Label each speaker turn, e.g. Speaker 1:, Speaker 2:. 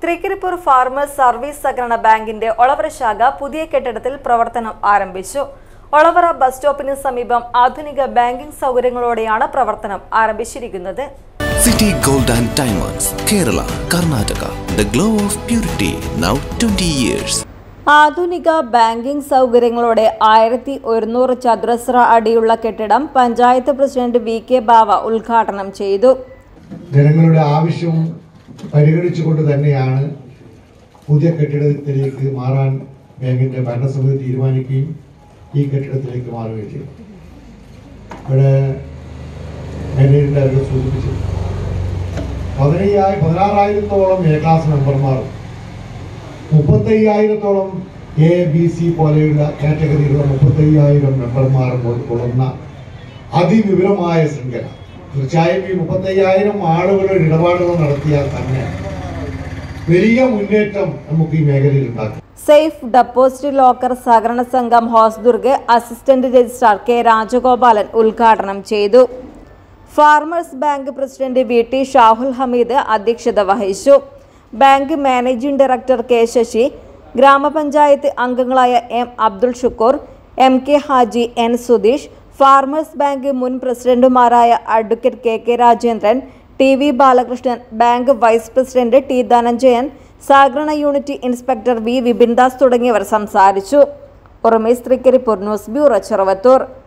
Speaker 1: Trikaripur farmers service സഹകരണ ബാങ്കിന്റെ ഒളവറ ശാഖ പുതിയ കെട്ടിടത്തിൽ പ്രവർത്തനം ആരംഭിച്ചു ഒളവറ ബസ് സ്റ്റോപ്പിന് സമീപം ആധുനിക ബാങ്കിംഗ് സൗകര്യങ്ങളോടെയാണ് പ്രവർത്തനം ആരംഭിച്ചിരിക്കുന്നത്
Speaker 2: City Gold and Diamonds, Kerala, Karnataka. The glow of purity, now 20 years.
Speaker 1: ആധുനിക ബാങ്കിംഗ് സൗകര്യങ്ങളോടെ ആയിരത്തി ഒരുന്നൂറ് ചതുരശ്ര അടിയുള്ള കെട്ടിടം panchayat president V K Bava ഉദ്ഘാടനം ചെയ്തു
Speaker 3: ജനങ്ങളുടെ ആവശ്യവും പരിഗണിച്ചുകൊണ്ട് തന്നെയാണ് പുതിയ കെട്ടിടത്തിലേക്ക് മാറാൻ ബാങ്കിന്റെ ഭരണസമിതി തീരുമാനിക്കുകയും ഈ കെട്ടിടത്തിലേക്ക് മാറുകയും ചെയ്തു ഇവിടെ മാനേജറിന്റെ അവർ സൂചിപ്പിച്ചു പതിനയ്യായിരം പതിനാറായിരത്തോളം എ ക്ലാസ് മെമ്പർമാരും മുപ്പത്തയ്യായിരത്തോളം എ ബി സി പോലെയുള്ള കാറ്റഗറിയിലുള്ള മുപ്പത്തയ്യായിരം മെമ്പർമാരും കൊള്ളുന്ന അതിവിപുലമായ ശൃംഖല തീർച്ചയായും ഈ മുപ്പത്തയ്യായിരം ആളുകളുടെ ഇടപാടുകൾ നടത്തിയാൽ തന്നെ വലിയ മുന്നേറ്റം നമുക്ക് ഈ മേഖലയിൽ ഉണ്ടാക്കും
Speaker 1: സേഫ് ഡെപ്പോസിറ്റ് ലോക്കർ സഹകരണ സംഘം Hosdurg assistant registrar K Rajagopalan ഉദ്ഘാടനം ചെയ്തു farmers bank president V T Shahul Hameed അധ്യക്ഷത വഹിച്ചു bank managing director K Sasi ഗ്രാമപഞ്ചായത്ത് അംഗങ്ങളായ M Abdul Shukkur M K Haji N Sudheesh farmers bank മുൻ പ്രസിഡന്റുമാരായ advocate K K Rajendran T V Balakrishnan bank vice president T Dhananjayan സഹകരണ യൂണിറ്റ് ഇൻസ്പെക്ടർ വി വിപിൻദാസ് തുടങ്ങിയവർ സംസാരിച്ചു ഉറമേസ് തൃക്കരിപ്പൂർ ന്യൂസ് ബ്യൂറോ ചെറുവത്തൂർ